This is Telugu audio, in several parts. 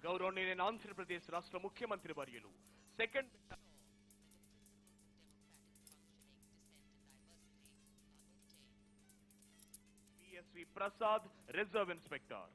గౌరవనీయులైన ఆంధ్రప్రదేశ్ రాష్ట్ర ముఖ్యమంత్రి వర్యులు second PSV Prasad reserve inspector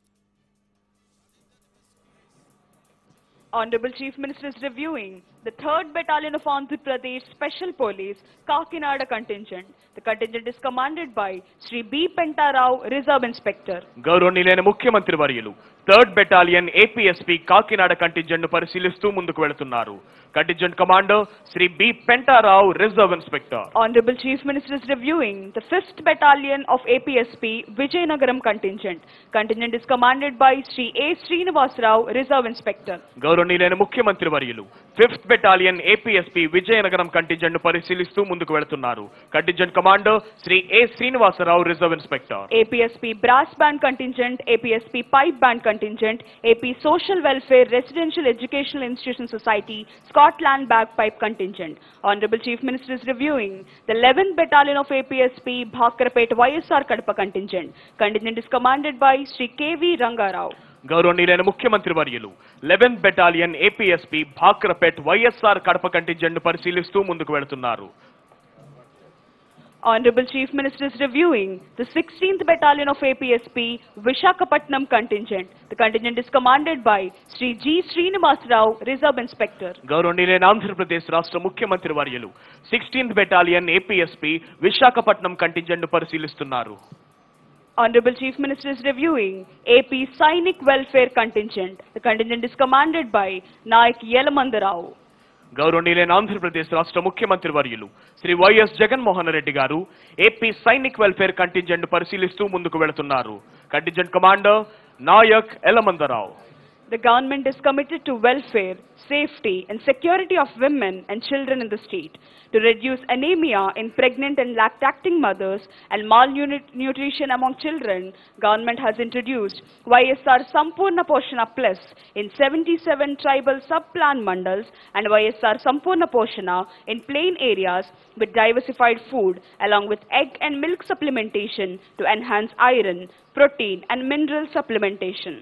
Honorable Chief Minister is reviewing the 3rd Battalion of Andhra Pradesh Special Police Kakinada contingent. The contingent is commanded by Sri B. Pentarao, Reserve Inspector. గౌరవనీయులైన ముఖ్యమంత్రి వర్యులు third battalion APSP Kakinada contingent ను పరిశీలిస్తూ ముందుకు వెళుతున్నారు contingent commander Shri B Pentarao reserve inspector Honorable Chief Minister is reviewing the 5th Battalion of APSP Vijayanagaram contingent. Contingent is commanded by Sri A. Srinivas Rao, Reserve Inspector. గౌరవనీయులైన ముఖ్యమంత్రి వర్యులు fifth battalion APSP Vizianagaram contingent ను పరిశీలిస్తూ ముందుకు వెళుతున్నారు contingent commander Shri A Srinivasarao reserve inspector APSP Brass Band Contingent, APSP Pipe Band Contingent, AP Social Welfare Residential Educational Institution Society, Scotland Bagpipe Contingent. Honorable Chief Minister is reviewing the 11th Battalion of APSP Bhakarapet YSR Kadapa Contingent. Contingent is commanded by Sri KV Rangarao. గౌరవనీయులైన ముఖ్యమంత్రి వర్యులు eleventh battalion APSP Bhakrapet YSR Kadapa contingent ను పరిశీలిస్తూ ముందుకు వెళుతున్నారు Honorable Chief Minister is reviewing the 16th Battalion of APSP Vishakhapatnam Contingent. The contingent is commanded by Sri G. Srinivas Rao, Reserve Inspector. గౌరవనీయులైన ఆంధ్రప్రదేశ్ రాష్ట్ర ముఖ్యమంత్రి వర్యులు sixteenth battalion APSP Visakhapatnam contingent ను పరిశీలిస్తున్నారు Honorable Chief Minister is reviewing AP Sainik Welfare Contingent. The contingent is commanded by Naik Yelamandarao. గౌరవనీయులైన ఆంధ్రప్రదేశ్ రాష్ట్ర ముఖ్యమంత్రి వర్యులు శ్రీ వైఎస్ జగన్మోహన్ రెడ్డి గారు ఏపీ సైనిక్ వెల్ఫేర్ కంటింజెంట్ ను పరిశీలిస్తూ ముందుకు వెళుతున్నారు contingent commander Naik Elamandarao The government is committed to welfare, safety and security of women and children in the state. To reduce anemia in pregnant and lactating mothers and malnutrition among children, government has introduced YSR Sampurna Poshana Plus in 77 tribal sub-plan mandals and YSR Sampurna Poshana in plain areas with diversified food along with egg and milk supplementation to enhance iron, protein and mineral supplementation.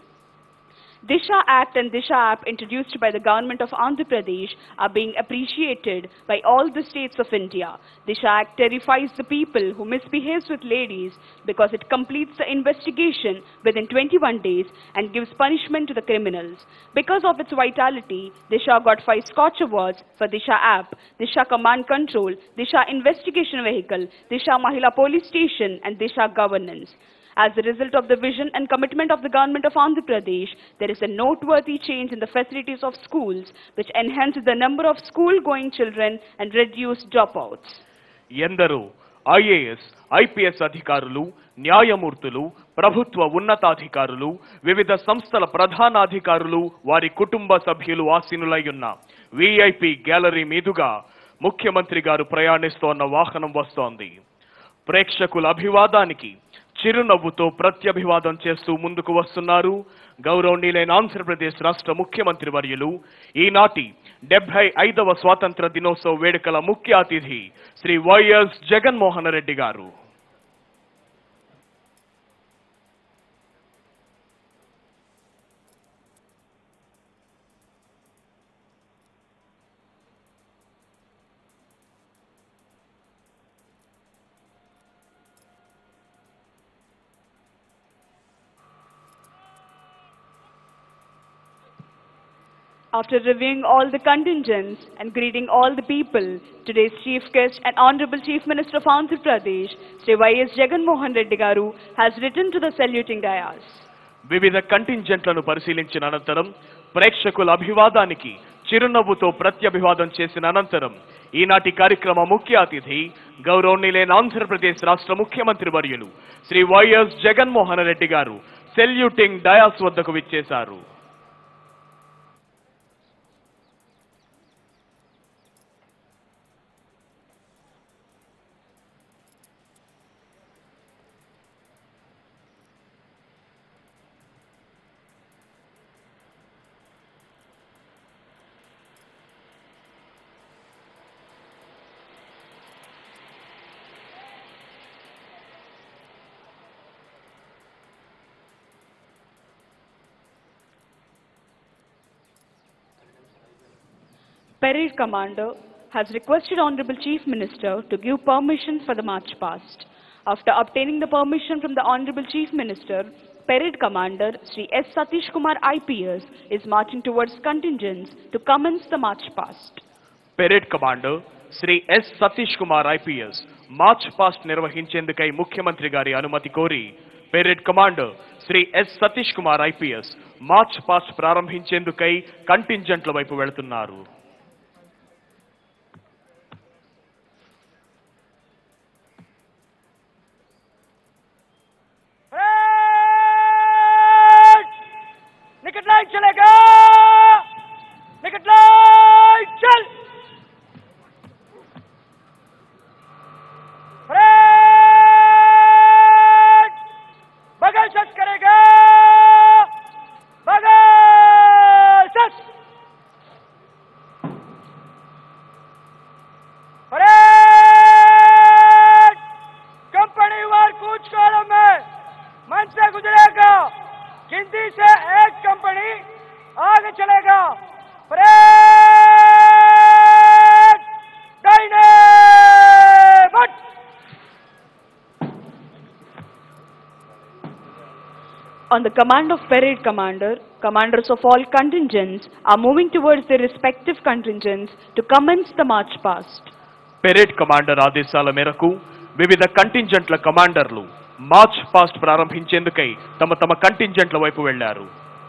Disha Act and Disha app introduced by the government of Andhra Pradesh are being appreciated by all the states of India. Disha Act terrifies the people who misbehaves with ladies because it completes the investigation within 21 days and gives punishment to the criminals. Because of its vitality, Disha got five Scotch Awards for Disha app, Disha Command Control, Disha Investigation Vehicle, Disha Mahila Police Station and Disha Governance. As a result of the vision and commitment of the government of Andhra Pradesh, there is a noteworthy change in the facilities of schools, which enhances the number of school-going children and reduce dropouts. ఎందరో ఐఏఎస్ ఐపీఎస్ అధికారులు న్యాయమూర్తులు ప్రభుత్వ ఉన్నతాధికారులు వివిధ సంస్థల ప్రధానాధికారులు వారి కుటుంబ సభ్యులు ఆసీనులై ఉన్న విఐపి గ్యాలరీ మీదుగా ముఖ్యమంత్రి గారు ప్రయాణిస్తోన్న వాహనం వస్తోంది ప్రేక్షకుల అభివాదానికి చిరునవ్వుతో ప్రత్యభివాదం చేస్తూ ముందుకు వస్తున్నారు గౌరవనీయులైన ఆంధ్రప్రదేశ్ రాష్ట్ర ముఖ్యమంత్రి వర్యులు ఈనాటి డెబ్బై ఐదవ స్వాతంత్ర దినోత్సవ వేడుకల ముఖ్య అతిథి శ్రీ వైఎస్ జగన్మోహన్ రెడ్డి గారు After reviewing all the contingents and greeting all the people, today's chief guest and Honorable Chief Minister of Andhra Pradesh, Sri Y.S. Jagan Mohan Reddy Garu, has returned to the saluting dais. వివిధ కంటింజెంట్లను పరిశీలించిన అనంతరం ప్రేక్షకుల అభివాదానికి చిరునవ్వుతో ప్రత్యభివాదం చేసిన అనంతరం ఈనాటి కార్యక్రమ ముఖ్య అతిథి గౌరవనీయులైన ఆంధ్రప్రదేశ్ రాష్ట్ర ముఖ్యమంత్రి వర్యులు శ్రీ వైఎస్ జగన్మోహన్ రెడ్డి గారు సెల్యూటింగ్ డయాస్ వద్దకు విచ్చేశారు Parade Commander has requested Honorable Chief Minister to give permission for the march past. After obtaining the permission from the Honorable Chief Minister, Parade Commander Sri S. Satish Kumar IPS is marching towards contingents to commence the march past. Parade commander Shri S Satish Kumar IPS march past నిర్వహించేందుకై ముఖ్యమంత్రి గారి అనుమతి కోరి parade commander Shri S Satish Kumar IPS march past ప్రారంభించేందుకై కంటింజెంట్ల వైపు వెళుతున్నారు निकट लाइट चलेगा निकट लाइट चल परेड! बगल सच करेगा बगल सच परेड! कंपनी वार कूच कॉलम में मन से गुजरेगा गिनती से एक कंपनी आगे चलेगा परेड दाहिने बट On the command of Parade Commander, commanders of all contingents are moving towards their respective contingents to commence the march past. Parade commander ఆదేశాల మేరకు వివిధ కంటింజెంట్ల కమాండర్లు మార్చ్ పాస్ట్ ప్రారంభించేందుకై తమ తమ కంటింజెంట్ల వైపు వెళ్లారు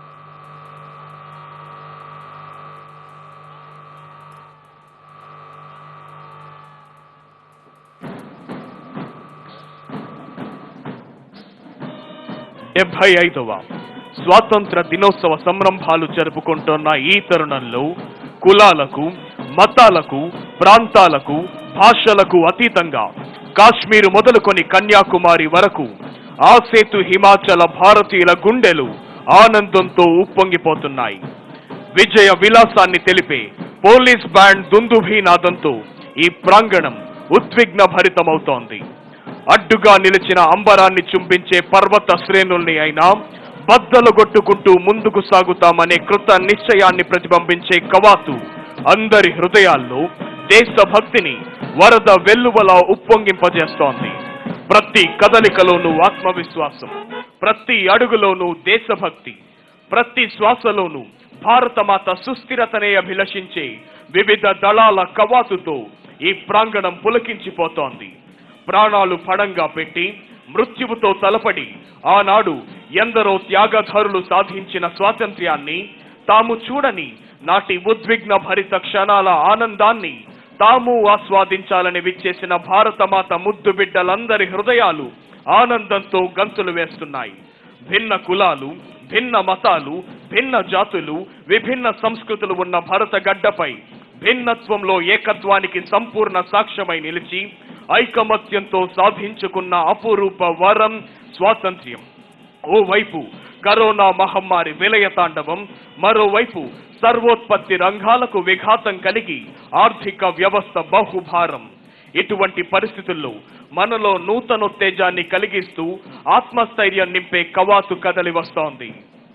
డెబ్బై ఐదవ స్వాతంత్ర దినోత్సవ సంరంభాలు జరుపుకుంటున్న ఈ తరుణంలో కులాలకు మతాలకు ప్రాంతాలకు భాషలకు అతీతంగా కాశ్మీరు మొదలుకొని కన్యాకుమారి వరకు ఆ సేతు హిమాచల భారతీయుల గుండెలు ఆనందంతో ఉప్పొంగిపోతున్నాయి విజయ విలాసాన్ని తెలిపే పోలీస్ బ్యాండ్ దుందుభీనాదంతో ఈ ప్రాంగణం ఉద్విగ్న భరితమవుతోంది అడ్డుగా నిలిచిన అంబరాన్ని చుంబించే పర్వత శ్రేణుల్ని అయినా బద్దలుగొట్టుకుంటూ ముందుకు సాగుతామనే కృత నిశ్చయాన్ని ప్రతిబింబించే కవాతు అందరి హృదయాల్లో దేశభక్తిని వరద వెల్లువలా ఉప్పొంగింపజేస్తోంది ప్రతి కదలికలోనూ ఆత్మవిశ్వాసం ప్రతి అడుగులోనూ దేశభక్తి ప్రతి శ్వాసలోనూ భారతమాత సుస్థిరతనే అభిలషించే వివిధ దళాల కవాతుతో ఈ ప్రాంగణం పులకించిపోతోంది ప్రాణాలు పడంగా పెట్టి మృత్యువుతో తలపడి ఆనాడు ఎందరో త్యాగధరులు సాధించిన స్వాతంత్ర్యాన్ని తాము చూడని నాటి ఉద్విగ్న భరిత క్షణాల ఆనందాన్ని తాము ఆస్వాదించాలని విచ్చేసిన భారతమాత ముద్దు బిడ్డలందరి హృదయాలు ఆనందంతో గంతులు వేస్తున్నాయి భిన్న కులాలు భిన్న మతాలు భిన్న జాతులు విభిన్న సంస్కృతులు ఉన్న భరత గడ్డపై భిన్నత్వంలో ఏకత్వానికి సంపూర్ణ సాక్ష్యమై నిలిచి ఐకమత్యంతో సాధించుకున్న అపురూప వరం స్వాతంత్ర్యం ఓవైపు కరోనా మహమ్మారి విలయ తాండవం మరోవైపు సర్వోత్పత్తి రంగాలకు విఘాతం కలిగి ఆర్థిక వ్యవస్థ బహుభారం ఇటువంటి పరిస్థితుల్లో మనలో నూతనోత్తేజాన్ని కలిగిస్తూ ఆత్మస్థైర్యం నింపే కవాతు కదలి వస్తోంది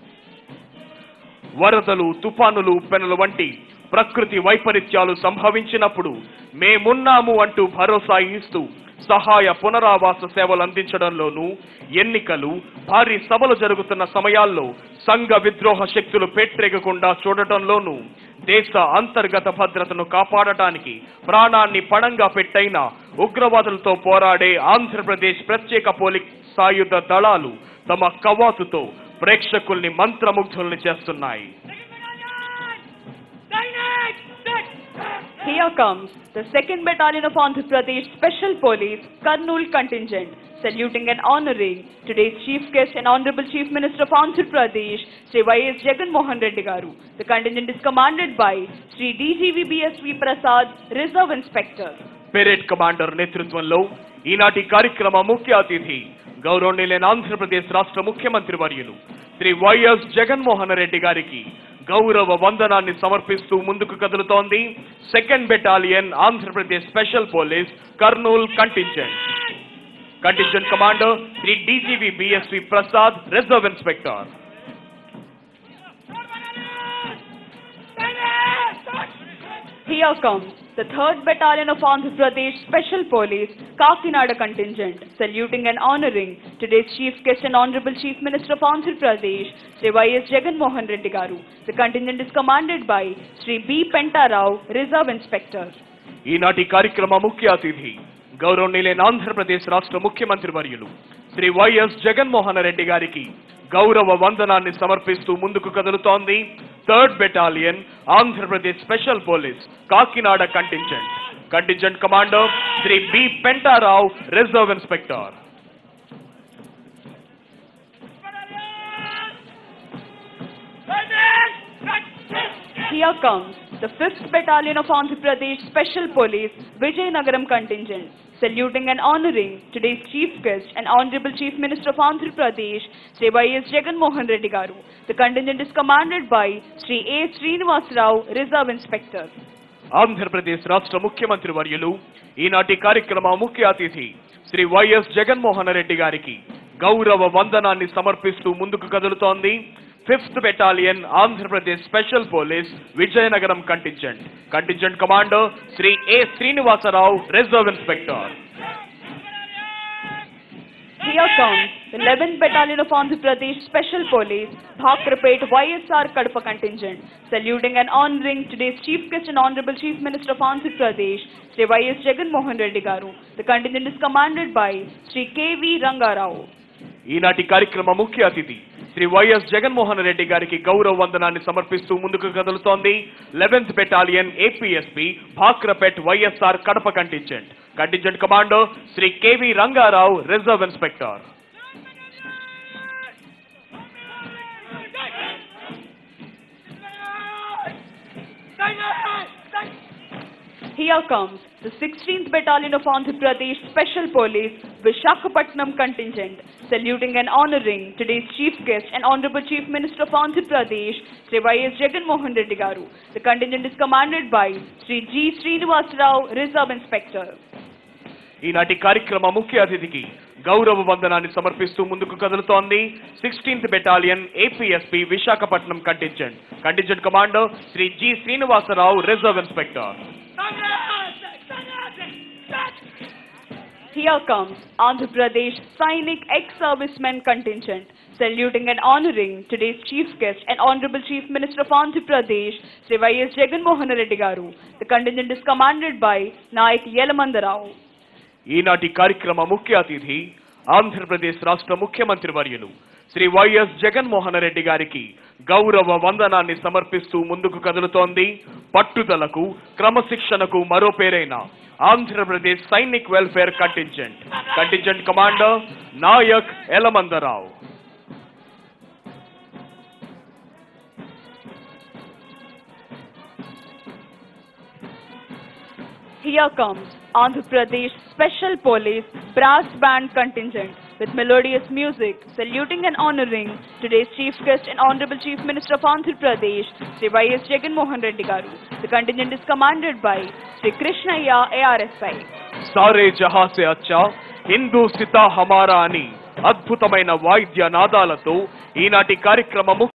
వరదలు తుఫానులు పెనులు వంటి ప్రకృతి వైపరీత్యాలు సంభవించినప్పుడు మేమున్నాము అంటూ భరోసా ఇస్తూ సహాయ పునరావాస సేవలు అందించడంలోనూ ఎన్నికలు భారీ సభలు జరుగుతున్న సమయాల్లో సంఘ విద్రోహ శక్తులు పెట్టెగకుండా చూడటంలోనూ దేశ అంతర్గత భద్రతను కాపాడటానికి ప్రాణాన్ని పణంగా పెట్టైన ఉగ్రవాదులతో పోరాడే ఆంధ్రప్రదేశ్ ప్రత్యేక పోలీస్ సాయుధ దళాలు తమ కవాతుతో ప్రేక్షకుల్ని మంత్రముగ్ధుల్ని చేస్తున్నాయి Here comes the 2nd Battalion of Andhra Pradesh Special Police Karnool contingent, saluting and honoring today's chief guest and Honorable Chief Minister of Andhra Pradesh, Sri Y.S. Jagan Mohan Reddy Garu. The contingent is commanded by Sri DGV BSV Prasad, Reserve Inspector. Parade commander నేతృత్వంలో ఈనాటి కార్యక్రమ ముఖ్య అతిథి గౌరవనీయులైన ఆంధ్రప్రదేశ్ రాష్ట్ర ముఖ్యమంత్రి వర్యులు శ్రీ వైఎస్ జగన్మోహన్ రెడ్డి గారికి గౌరవ వందనాన్ని సమర్పిస్తూ ముందుకు కదులుతోంది second battalion Andhra Pradesh special police Kurnool contingent contingent commander Shri DGV BSV Prasad reserve inspector Here comes the 3rd Battalion of Andhra Pradesh Special Police, Kakinada contingent, saluting and honoring today's Chief Guest and Honorable Chief Minister of Andhra Pradesh, Sri Y.S. Jagan Mohan Reddy Garu. The contingent is commanded by Sri B. Pentarao, Reserve Inspector. ఈనాటి కార్యక్రమ ముఖ్య అతిథి గౌరవనీయులైన ఆంధ్రప్రదేశ్ రాష్ట్ర ముఖ్యమంత్రి వర్యులు శ్రీ వైఎస్ జగన్మోహన్ రెడ్డి గారికి గౌరవ వందనాన్ని సమర్పిస్తూ ముందుకు కదులుతోంది third battalion Andhra Pradesh special police Kakinada contingent contingent commander Shri B Pentarao reserve inspector Here comes the 5th Battalion of Andhra Pradesh Special Police, Vijayanagaram contingent, saluting and honoring today's Chief Guest and Honorable Chief Minister of Andhra Pradesh, Sri Y.S. Jagan Mohan Reddy Garu. The contingent is commanded by Sri A. Srinivas Rao, Reserve Inspector. Andhra Pradesh రాష్ట్ర ముఖ్యమంత్రి వర్యులు ఈనాటి కార్యక్రమ ముఖ్య అతిథి శ్రీ వైఎస్ జగన్మోహన్ రెడ్డి గారికి గౌరవ వందనాన్ని సమర్పిస్తూ ముందుకు కదులుతోంది fifth battalion Andhra Pradesh special police Vizianagaram contingent contingent commander Shri A Srinivasarao reserve inspector Here comes the 11th Battalion of Andhra Pradesh Special Police, Bhakrapet YSR Kadapa contingent, saluting and honoring today's Chief Guest and Honorable Chief Minister of Andhra Pradesh, Sri Y.S. Jagan Mohan Reddy Garu. The contingent is commanded by Sri K.V. Rangarao. ఈనాటి కార్యక్రమ ముఖ్య అతిథి శ్రీ వైఎస్ జగన్మోహన్ రెడ్డి గారికి గౌరవ వందనాన్ని సమర్పిస్తూ ముందుకు కదులుతోంది eleventh battalion APSP Bhakrapet YSR Kadapa contingent contingent commander Shri KV Rangarao reserve inspector Here comes the 16th Battalion of Andhra Pradesh Special Police, Vishakhapatnam contingent, saluting and honoring today's Chief Guest and Honorable Chief Minister of Andhra Pradesh, Sri Y.S. Jagan Mohan Reddy Garu. The contingent is commanded by Sri G. Srinivas Rao, Reserve Inspector. ఈనాటి కార్యక్రమ ముఖ్య అతిథికి గౌరవ వందనాన్ని సమర్పిస్తూ ముందుకు కదులుతోంది sixteenth battalion APSP Visakhapatnam contingent contingent commander Shri G Srinivasarao reserve inspector Here comes Andhra Pradesh Sainik ex-servicemen contingent, saluting and honoring today's Chief Guest and Honorable Chief Minister of Andhra Pradesh, Sri Y.S. Jagan Mohan Reddy Garu. The contingent is commanded by Naik Yelamandarao. ఈనాటి కార్యక్రమ ముఖ్య అతిథి ఆంధ్రప్రదేశ్ రాష్ట్ర ముఖ్యమంత్రి వర్యులు శ్రీ వైఎస్ జగన్మోహన్ రెడ్డి గారికి గౌరవ వందనాన్ని సమర్పిస్తూ ముందుకు కదులుతోంది పట్టుదలకు క్రమశిక్షణకు మరో పేరైన Andhra Pradesh Sainik welfare contingent contingent commander Naik Yelamandarao Here comes Andhra Pradesh Special Police Brass Band contingent with melodious music, saluting and honoring today's Chief Guest and Honorable Chief Minister of Andhra Pradesh, Sri Y.S. Jagan Mohan Reddy Garu. The contingent is commanded by Sri Krishnaya ARSI. సారే జహా సే అచ్చా హిందూ సితా హమారా అని అద్భుతమైన వాయిద్య నాదాలతో ఈనాటి కార్యక్రమము